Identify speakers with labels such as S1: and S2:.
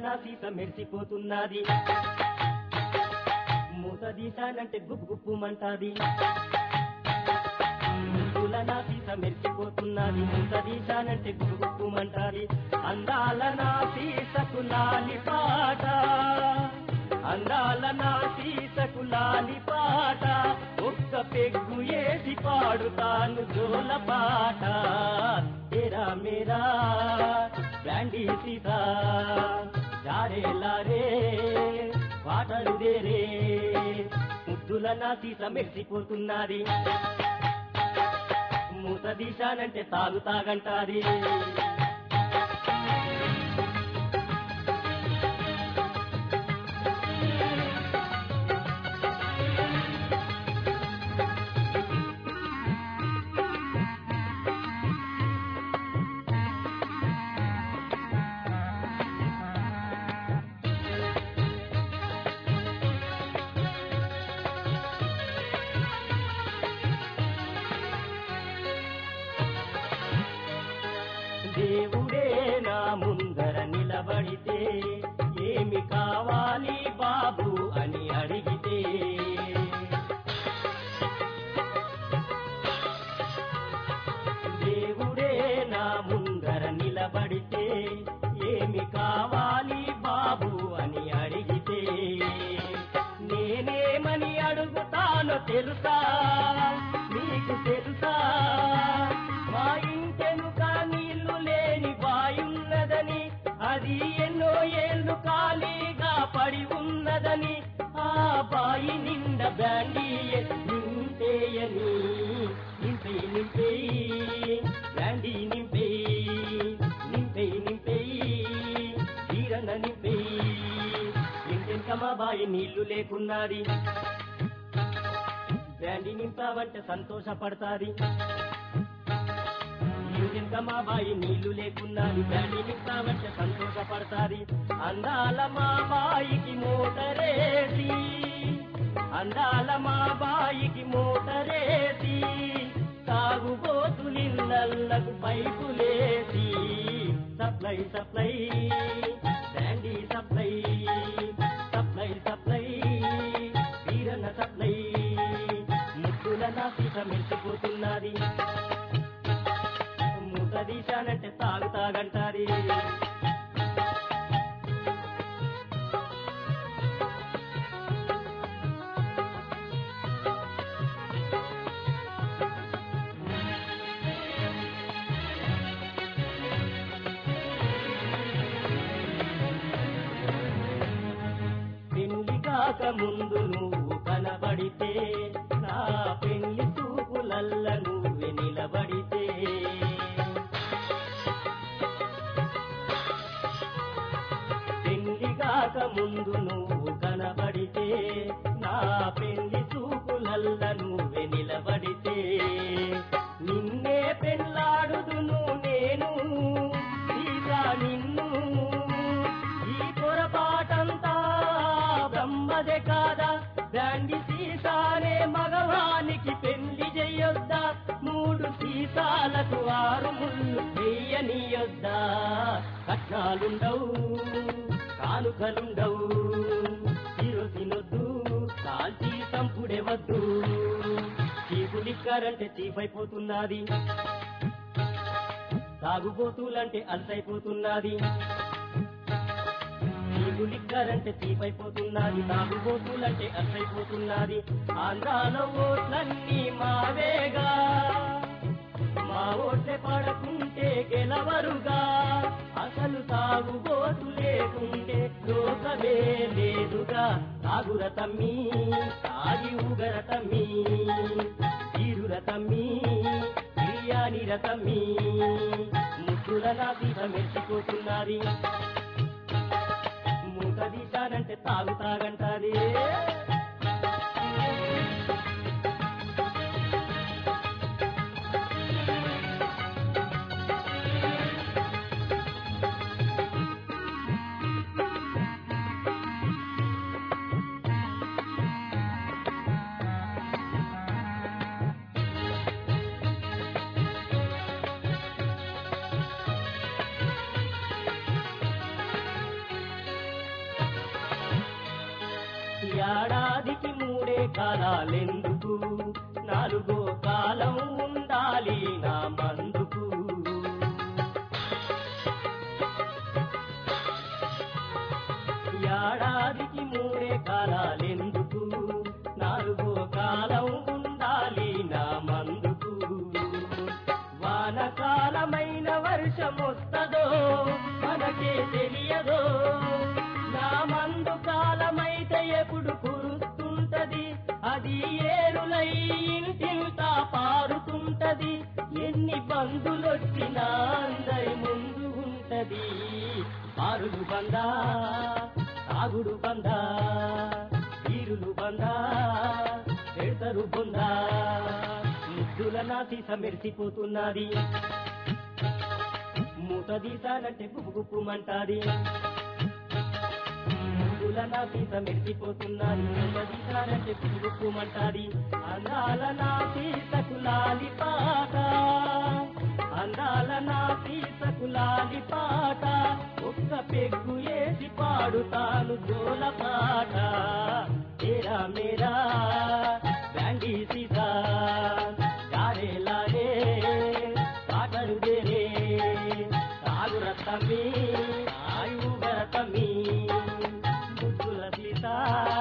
S1: నా సీత మెరిసిపోతున్నది మూత తీశానంటే గుప్పు గుప్పుమంటాది ముద్దుల నా సీత మెరిసిపోతున్నది మూత తీశానంటే గుప్పు గుప్పుమంటాది అందాల నా సీతకు లాలి పాట అందాల నా సీతకు లాలి పాట ఒక్క పెగ్గు ఏసి పాడుతాను జోల పాట తేరా మేరా బ్యాండీ సీత జారే లారే పాటలు దేరే ముద్దుల నా సీత మెరిసిపోతున్నది మూత తీశానంటే తాగు తాగంటాది దేవుడే నా ముందర నిలబడితే ఏమి కావాలి బాబు అని అడిగితే దేవుడే నా ముందర నిలబడితే ఏమి కావాలి బాబు అని అడిగితే నేనేమని అడుగుతానో తెలుసా నీకు తెలుసా మా ఇంటెనుక నీళ్లు లేని బాయున్నదని అది ఎన్నో ఏళ్ళు ఖాళీగా పడి ఉన్నదని ఆ బాయి నిండా బ్యాండీ నింపేయని నింపేయి నింపేయి బ్యాండీ నింపేయి నింపేయి నింపేయి తీరన నింపేయి ఇంటెంక మా బాయి నీళ్లు లేకున్నది బ్యాండీ నింపావంటే సంతోషపడతాది ఇంకెంత మా బాయి నీళ్లు లేకున్నది బ్యాండీ నింపావంటే సంతోషపడతాది అందాల మా బాయికి మోటరేసి అందాల మా బాయికి మోటరేసి తాగుబోతులిళ్ళకు పైపులేసి supply supply brandy supply supply supply వీరన సప్లై ముక్కుల నా సీత మెచ్చిపోతున్నది మూత తీశానంటే తాగు తాగంటాది పెళ్లి కాక ముందు నువ్వు కనబడితే నా పెళ్లి చూపులల్ల నువ్వే నిలబడితే పెళ్లి కాక ముందు నువ్వు కనబడితే నా పెళ్లి చూపులల్ల నువ్వే నిలబడితే నిన్నే పెళ్ళాడుదును నేను సీతా నిన్ను ఈ పొరపాటంతా బ్రహ్మదే కాదా బ్యాండి సీసానే మగవానికి పెళ్లి చెయ్యొద్దా మూడు సీసాలకు ఆరు ముళ్ళు వెయ్యనియొద్దా కట్నాలుండవు కానుకలుండవు తీరు తినొద్దు కాల్చి సంపుడే వద్దు చీపులిక్కారంటే చీపైపోతున్నది తాగుబోతులంటే అలసైపోతున్నది లిక్కరంటే తీపైపోతున్నది తాగుబోతులంటే అసైపోతున్నది ఆంధ్రాలో ఓట్లన్నీ మావేగా మా ఓట్లే పడకుంటే గెలవరుగా అసలు తాగుబోతు లేకుంటే లోకమే లేదుగా తాగుర తమ్మి తాగి ఊగర తమ్మి తీరుర తమ్మి బిర్యానీర తమ్మి ముగ్గుల నా సీత మెచ్చిపోతున్నది మూత తీశానంటే తాగు తాగంటాది ఏడాదికి మూడే కాలాలెందుకు నాలుగో కాలం ఉండాలి నా మందుకు ఏడాదికి మూడే కాలాలెందుకు నాలుగో కాలం ఉండాలి నా మందుకు వానకాలమైన వర్షమొస్తదో మనకే తెలియదో నా మందు కాలమైతే ఎప్పుడు కురుస్తుంటది అది ఏరులై ఇంటింతా పారుతుంటది ఎన్ని బంధులొచ్చినా అందరి ముందు ఉంటది ఆరులు బందా తాగుడు బందా వీరులు బందా పెడతరు బొందా ముద్దుల నాసి మెరిసిపోతున్నది మూత తీసానంటే గుప్పుమంటాది ముద్దుల నాసి మెరిసిపోతున్నది మూత తీసానంటే గుప్పుమంటాది అందాల నా సీతకులాలి పాట అందాల నా సీతకులాలి పాట ఒక్క పెగ్గు వేసి పాడుతాను జోల పాట తేరా మేరా బ్యాండీ సీతా గారే లాగే పాటలు దేరే సాగుర తమ్మి ఆయుగర తమ్మి ముద్దుల సీత